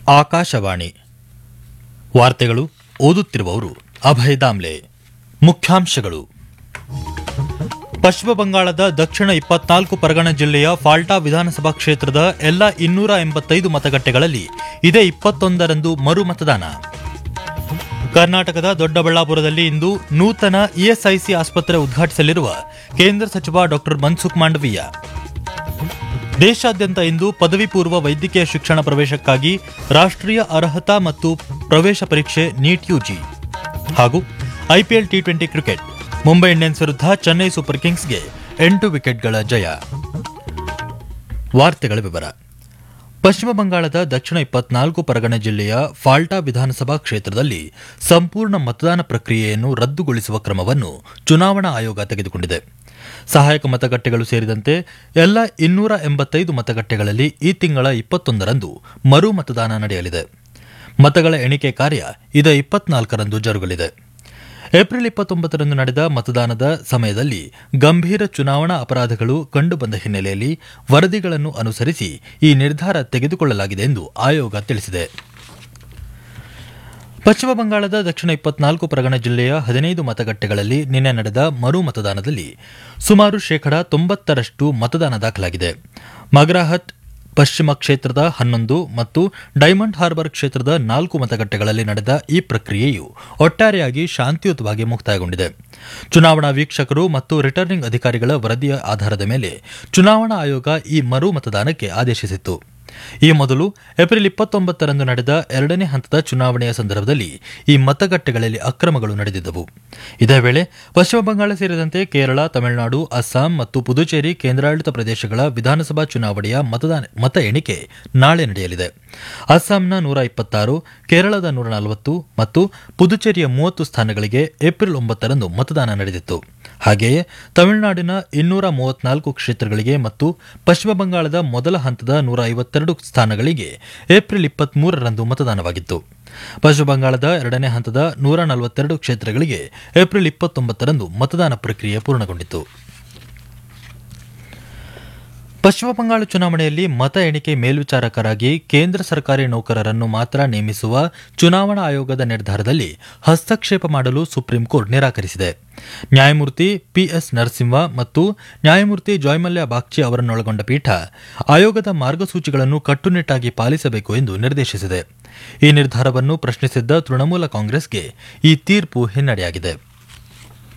ಆಕಾಶವಾಣಿ ವಾರ್ತೆಗಳು ಓದುತ್ತಿರುವವರು ಅಭಯ್ ದಾಮ್ಲೆ ಮುಖ್ಯಾಂಶಗಳು ಪಶ್ಚಿಮ ಬಂಗಾಳದ ದಕ್ಷಿಣ ಇಪ್ಪತ್ನಾಲ್ಕು ಪರಗಣ ಜಿಲ್ಲೆಯ ಫಾಲ್ಟಾ ವಿಧಾನಸಭಾ ಕ್ಷೇತ್ರದ ಎಲ್ಲ ಇನ್ನೂರ ಎಂಬತ್ತೈದು ಮತಗಟ್ಟೆಗಳಲ್ಲಿ ಇದೇ ಇಪ್ಪತ್ತೊಂದರಂದು ಮರು ಮತದಾನ ಕರ್ನಾಟಕದ ದೊಡ್ಡಬಳ್ಳಾಪುರದಲ್ಲಿ ಇಂದು ನೂತನ ಇಎಸ್ಐಸಿ ಆಸ್ಪತ್ರೆ ಉದ್ಘಾಟಿಸಲಿರುವ ಕೇಂದ್ರ ಸಚಿವ ಡಾ ಮನ್ಸುಖ್ ಮಾಂಡವೀಯ ದೇಶಾದ್ಯಂತ ಇಂದು ಪದವಿ ಪೂರ್ವ ವೈದ್ಯಕೀಯ ಶಿಕ್ಷಣ ಪ್ರವೇಶಕ್ಕಾಗಿ ರಾಷ್ಟ್ರೀಯ ಅರ್ಹತಾ ಮತ್ತು ಪ್ರವೇಶ ಪರೀಕ್ಷೆ ನೀಟ್ ಯುಜಿ ಹಾಗೂ IPL T twenty cricket Mumbai Indians ವಿರುದ್ಧ ಚೆನ್ನೈ ಸೂಪರ್ ಕಿಂಗ್ಸ್ಗೆ ಎಂಟು ವಿಕೆಟ್ಗಳ ಜಯ ವಾರ್ತೆಗಳ ವಿವರ ಪಶ್ಚಿಮ ಬಂಗಾಳದ ದಕ್ಷಿಣ ಇಪ್ಪತ್ನಾಲ್ಕು ಪರಗಣ ಜಿಲ್ಲೆಯ ಫಾಲ್ಟಾ ವಿಧಾನಸಭಾ ಕ್ಷೇತ್ರದಲ್ಲಿ ಸಂಪೂರ್ಣ ಮತದಾನ ಪ್ರಕ್ರಿಯೆಯನ್ನು ರದ್ದುಗೊಳಿಸುವ ಕ್ರಮವನ್ನು ಚುನಾವಣಾ ಆಯೋಗ ತೆಗೆದುಕೊಂಡಿದೆ ಸಹಾಯಕ ಮತಗಟ್ಟೆಗಳು ಸೇರಿದಂತೆ ಎಲ್ಲ ಇನ್ನೂರ ಎಂಬತ್ತೈದು ಮತಗಟ್ಟೆಗಳಲ್ಲಿ ಈ ತಿಂಗಳ ಇಪ್ಪತ್ತೊಂದರಂದು ಮರು ಮತದಾನ ನಡೆಯಲಿದೆ ಮತಗಳ ಎಣಿಕೆ ಕಾರ್ಯ ಇದೇ ಇಪ್ಪತ್ನಾಲ್ಕರಂದು ಜರುಗಲಿದೆ ಏಪ್ರಿಲ್ ಇಪ್ಪತ್ತೊಂಬತ್ತರಂದು ನಡೆದ ಮತದಾನದ ಸಮಯದಲ್ಲಿ ಗಂಭೀರ ಚುನಾವಣಾ ಅಪರಾಧಗಳು ಕಂಡುಬಂದ ಹಿನ್ನೆಲೆಯಲ್ಲಿ ವರದಿಗಳನ್ನು ಅನುಸರಿಸಿ ಈ ನಿರ್ಧಾರ ತೆಗೆದುಕೊಳ್ಳಲಾಗಿದೆ ಎಂದು ಆಯೋಗ ತಿಳಿಸಿದೆ ಪಶ್ಚಿಮ ಬಂಗಾಳದ ದಕ್ಷಿಣ ಇಪ್ಪತ್ನಾಲ್ಕು ಪರಗಣ ಜಿಲ್ಲೆಯ ಹದಿನೈದು ಮತಗಟ್ಟೆಗಳಲ್ಲಿ ನಿನ್ನೆ ನಡೆದ ಮರು ಮತದಾನದಲ್ಲಿ ಸುಮಾರು ಶೇಕಡಾ ತೊಂಬತ್ತರಷ್ಟು ಮತದಾನ ದಾಖಲಾಗಿದೆ ಮಗರಾಹತ್ ಪಶ್ಚಿಮ ಕ್ಷೇತ್ರದ ಹನ್ನೊಂದು ಮತ್ತು ಡೈಮಂಡ್ ಹಾರ್ಬರ್ ಕ್ಷೇತ್ರದ ನಾಲ್ಕು ಮತಗಟ್ಟೆಗಳಲ್ಲಿ ನಡೆದ ಈ ಪ್ರಕ್ರಿಯೆಯು ಒಟ್ಟಾರೆಯಾಗಿ ಶಾಂತಿಯುತವಾಗಿ ಮುಕ್ತಾಯಗೊಂಡಿದೆ ಚುನಾವಣಾ ವೀಕ್ಷಕರು ಮತ್ತು ರಿಟರ್ನಿಂಗ್ ಅಧಿಕಾರಿಗಳ ವರದಿಯ ಆಧಾರದ ಮೇಲೆ ಚುನಾವಣಾ ಆಯೋಗ ಈ ಮರು ಮತದಾನಕ್ಕೆ ಆದೇಶಿಸಿತ್ತು ಈ ಮೊದಲು ಏಪ್ರಿಲ್ ಇಪ್ಪತ್ತೊಂಬತ್ತರಂದು ನಡೆದ ಎರಡನೇ ಹಂತದ ಚುನಾವಣೆಯ ಸಂದರ್ಭದಲ್ಲಿ ಈ ಮತಗಟ್ಟೆಗಳಲ್ಲಿ ಅಕ್ರಮಗಳು ನಡೆದಿದ್ದವು ಇದೇ ವೇಳೆ ಪಶ್ಚಿಮ ಬಂಗಾಳ ಸೇರಿದಂತೆ ಕೇರಳ ತಮಿಳುನಾಡು ಅಸ್ಸಾಂ ಮತ್ತು ಪುದುಚೇರಿ ಕೇಂದ್ರಾಡಳಿತ ಪ್ರದೇಶಗಳ ವಿಧಾನಸಭಾ ಚುನಾವಣೆಯ ಮತದಾನ ಮತ ಎಣಿಕೆ ನಾಳೆ ನಡೆಯಲಿದೆ ಅಸ್ಸಾಂನ ನೂರ ಇಪ್ಪತ್ತಾರು ಕೇರಳದ ನೂರ ನಲವತ್ತು ಮತ್ತು ಪುದುಚೇರಿಯ ಮೂವತ್ತು ಸ್ಥಾನಗಳಿಗೆ ಏಪ್ರಿಲ್ ಒಂಬತ್ತರಂದು ಮತದಾನ ನಡೆದಿತ್ತು ಹಾಗೆಯೇ ತಮಿಳುನಾಡಿನ ಇನ್ನೂರ ಮೂವತ್ನಾಲ್ಕು ಕ್ಷೇತ್ರಗಳಿಗೆ ಮತ್ತು ಪಶ್ಚಿಮ ಬಂಗಾಳದ ಮೊದಲ ಹಂತದ ನೂರ ಐವತ್ತೆರಡು ಸ್ಥಾನಗಳಿಗೆ ಏಪ್ರಿಲ್ ಇಪ್ಪತ್ಮೂರರಂದು ಮತದಾನವಾಗಿತ್ತು ಪಶ್ಚಿಮ ಬಂಗಾಳದ ಎರಡನೇ ಹಂತದ ನೂರ ನಲವತ್ತೆರಡು ಕ್ಷೇತ್ರಗಳಿಗೆ ಏಪ್ರಿಲ್ ಇಪ್ಪತ್ತೊಂಬತ್ತರಂದು ಮತದಾನ ಪ್ರಕ್ರಿಯೆ ಪೂರ್ಣಗೊಂಡಿತು ಪಶ್ಚಿಮ ಬಂಗಾಳ ಚುನಾವಣೆಯಲ್ಲಿ ಮತ ಎಣಿಕೆ ಮೇಲ್ವಿಚಾರಕರಾಗಿ ಕೇಂದ್ರ ಸರ್ಕಾರಿ ನೌಕರರನ್ನು ಮಾತ್ರ ನೇಮಿಸುವ ಚುನಾವಣಾ ಆಯೋಗದ ನಿರ್ಧಾರದಲ್ಲಿ ಹಸ್ತಕ್ಷೇಪ ಮಾಡಲು ಸುಪ್ರೀಂ ಕೋರ್ಟ್ ನಿರಾಕರಿಸಿದೆ ನ್ಯಾಯಮೂರ್ತಿ ಪಿಎಸ್ ನರಸಿಂಹ ಮತ್ತು ನ್ಯಾಯಮೂರ್ತಿ ಜಾಯ್ಮಲ್ಯ ಬಾಗ್ಚಿ ಅವರನ್ನೊಳಗೊಂಡ ಪೀಠ ಆಯೋಗದ ಮಾರ್ಗಸೂಚಿಗಳನ್ನು ಕಟ್ಟುನಿಟ್ಟಾಗಿ ಪಾಲಿಸಬೇಕು ಎಂದು ನಿರ್ದೇಶಿಸಿದೆ ಈ ನಿರ್ಧಾರವನ್ನು ಪ್ರಶ್ನಿಸಿದ್ದ ತೃಣಮೂಲ ಕಾಂಗ್ರೆಸ್ಗೆ ಈ ತೀರ್ಪು ಹಿನ್ನಡೆಯಾಗಿದೆ